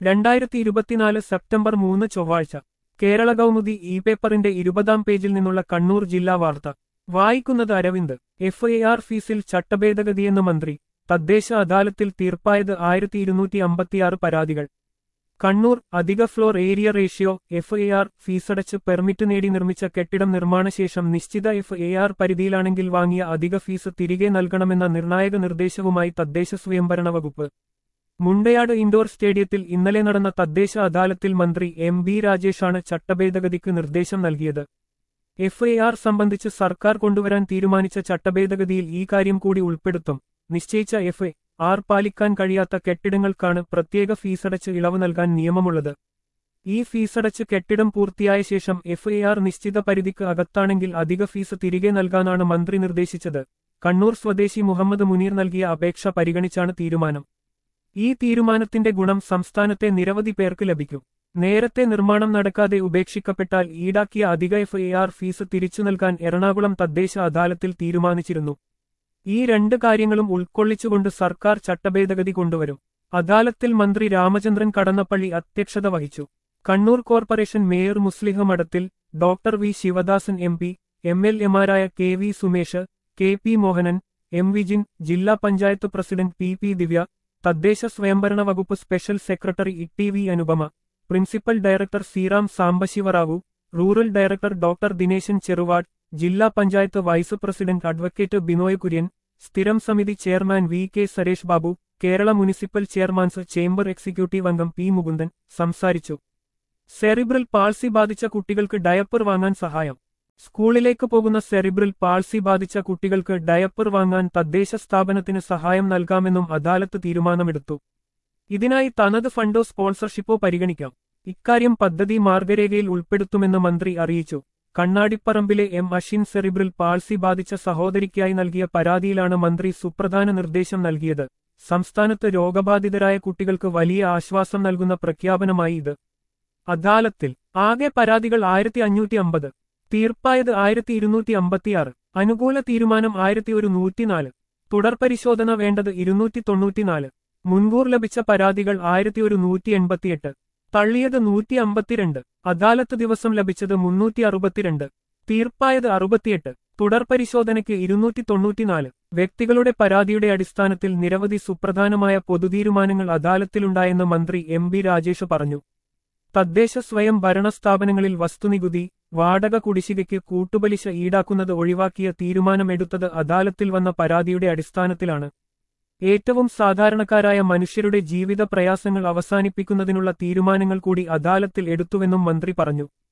രണ്ടായിരത്തി ഇരുപത്തിനാല് സെപ്റ്റംബർ മൂന്ന് ചൊവ്വാഴ്ച കേരള കൗമുദി ഇ പേപ്പറിന്റെ ഇരുപതാം പേജിൽ നിന്നുള്ള കണ്ണൂർ ജില്ലാ വാർത്ത വായിക്കുന്നത് അരവിന്ദ് എഫ് എ ആർ ഫീസിൽ ചട്ടഭേദഗതിയെന്ന് മന്ത്രി തദ്ദേശ അദാലത്തിൽ തീർപ്പായത് ആയിരത്തി ഇരുന്നൂറ്റി അമ്പത്തിയാറ് പരാതികൾ കണ്ണൂർ അധിക floor area ratio F A R ഫീസടച്ച് പെർമിറ്റ് നേടി നിർമ്മിച്ച കെട്ടിടം നിർമ്മാണശേഷം നിശ്ചിത എഫ് എ ആർ പരിധിയിലാണെങ്കിൽ വാങ്ങിയ അധിക ഫീസ് തിരികെ നൽകണമെന്ന നിർണായക നിർദ്ദേശവുമായി തദ്ദേശ സ്വയംഭരണ വകുപ്പ് മുണ്ടയാട് ഇൻഡോർ സ്റ്റേഡിയത്തിൽ ഇന്നലെ നടന്ന തദ്ദേശ അദാലത്തിൽ മന്ത്രി എം ബി രാജേഷാണ് ചട്ടഭേദഗതിക്ക് നിർദ്ദേശം നൽകിയത് എഫ് എ ആർ സംബന്ധിച്ച് സർക്കാർ കൊണ്ടുവരാൻ തീരുമാനിച്ച ചട്ടഭേദഗതിയിൽ ഈ കാര്യം കൂടി ഉൾപ്പെടുത്തും നിശ്ചയിച്ച എഫ് എ ആർ പാലിക്കാൻ കഴിയാത്ത കെട്ടിടങ്ങൾക്കാണ് പ്രത്യേക ഫീസടച്ച് ഇളവ് നൽകാൻ നിയമമുള്ളത് ഈ ഫീസടച്ച് കെട്ടിടം പൂർത്തിയായ ശേഷം എഫ് എ ആർ നിശ്ചിത പരിധിക്ക് അകത്താണെങ്കിൽ അധിക ഫീസ് തിരികെ നൽകാനാണ് മന്ത്രി നിർദ്ദേശിച്ചത് കണ്ണൂർ സ്വദേശി മുഹമ്മദ് മുനീർ നൽകിയ അപേക്ഷ പരിഗണിച്ചാണ് തീരുമാനം ഈ തീരുമാനത്തിന്റെ ഗുണം സംസ്ഥാനത്തെ നിരവധി പേർക്ക് ലഭിക്കും നേരത്തെ നിർമ്മാണം നടക്കാതെ ഉപേക്ഷിക്കപ്പെട്ടാൽ ഈടാക്കിയ അധിക എഫ് എ ആർ ഫീസ് തിരിച്ചു നൽകാൻ എറണാകുളം തദ്ദേശ അദാലത്തിൽ തീരുമാനിച്ചിരുന്നു ഈ രണ്ട് കാര്യങ്ങളും ഉൾക്കൊള്ളിച്ചുകൊണ്ട് സർക്കാർ ചട്ടഭേദഗതി കൊണ്ടുവരും അദാലത്തിൽ മന്ത്രി രാമചന്ദ്രൻ കടന്നപ്പള്ളി അധ്യക്ഷത വഹിച്ചു Kannur corporation mayor Musliha Madathil doctor V Sivadasan M P M L എമാരായ K V Sumesh K P Mohanan M Vijin ജില്ലാ panchayat president P P Divya തദ്ദേശ സ്വയംഭരണ വകുപ്പ് special secretary E T V Anupama principal director Seeram Sambasivarao rural director doctor Dineshan Cheruvad ജില്ലാ panchayat vice president advocate Binoy Kurian സ്ഥിരം സമിതി chairman V K Saresh Babu Kerala municipal chairmen's chamber executive അംഗം P Mukundan സംസാരിച്ചു സെറിബ്രൽ പാൾസി ബാധിച്ച കുട്ടികൾക്ക് ഡയപ്പർ വാങ്ങാൻ സഹായം സ്കൂളിലേക്ക് പോകുന്ന സെറിബ്രൽ പാൾസി ബാധിച്ച കുട്ടികൾക്ക് ഡയപ്പർ വാങ്ങാൻ തദ്ദേശ സ്ഥാപനത്തിന് സഹായം നൽകാമെന്നും അദാലത്ത് തീരുമാനമെടുത്തു ഇതിനായി തനത് ഫണ്ടോ സ്പോൺസർഷിപ്പോ പരിഗണിക്കാം ഇക്കാര്യം പദ്ധതി മാർഗരേഖയിൽ ഉൾപ്പെടുത്തുമെന്ന് മന്ത്രി അറിയിച്ചു കണ്ണാടിപ്പറമ്പിലെ എം അഷിൻ സെറിബ്രൽ പാൾസി ബാധിച്ച സഹോദരിക്കായി നൽകിയ പരാതിയിലാണ് മന്ത്രി സുപ്രധാന നിർദ്ദേശം നൽകിയത് സംസ്ഥാനത്ത് രോഗബാധിതരായ കുട്ടികൾക്ക് വലിയ ആശ്വാസം നൽകുന്ന പ്രഖ്യാപനമായി ഇത് അദാലത്തിൽ ആകെ പരാതികൾ ആയിരത്തി അഞ്ഞൂറ്റി അമ്പത് തീർപ്പായത് ആയിരത്തി ഇരുന്നൂറ്റി അമ്പത്തിയാറ് അനുകൂല തീരുമാനം ആയിരത്തി ഒരു നൂറ്റിനാല് തുടർ പരിശോധന വേണ്ടത് ഇരുന്നൂറ്റി തൊണ്ണൂറ്റിനാല് മുൻകൂർ ലഭിച്ച പരാതികൾ ആയിരത്തി ഒരു നൂറ്റി എൺപത്തിയെട്ട് തള്ളിയത് നൂറ്റി അമ്പത്തിരണ്ട് അദാലത്ത് ദിവസം ലഭിച്ചത് മുന്നൂറ്റി അറുപത്തിരണ്ട് തീർപ്പായത് അറുപത്തിയെട്ട് തുടർ പരിശോധനയ്ക്ക് ഇരുന്നൂറ്റി തൊണ്ണൂറ്റിനാല് വ്യക്തികളുടെ പരാതിയുടെ അടിസ്ഥാനത്തിൽ നിരവധി സുപ്രധാനമായ പൊതുതീരുമാനങ്ങൾ അദാലത്തിലുണ്ടായെന്ന് മന്ത്രി എം ബി രാജേഷ് പറഞ്ഞു തദ്ദേശ സ്വയം ഭരണ സ്ഥാപനങ്ങളിൽ വസ്തുനികുതി വാടക കുടിശ്ശികയ്ക്ക് കൂട്ടുപലിശ ഈടാക്കുന്നത് ഒഴിവാക്കിയ തീരുമാനമെടുത്തത് അദാലത്തിൽ വന്ന പരാതിയുടെ അടിസ്ഥാനത്തിലാണ് ഏറ്റവും സാധാരണക്കാരായ മനുഷ്യരുടെ ജീവിത പ്രയാസങ്ങൾ അവസാനിപ്പിക്കുന്നതിനുള്ള തീരുമാനങ്ങൾ കൂടി അദാലത്തിൽ എടുത്തുവെന്നും മന്ത്രി പറഞ്ഞു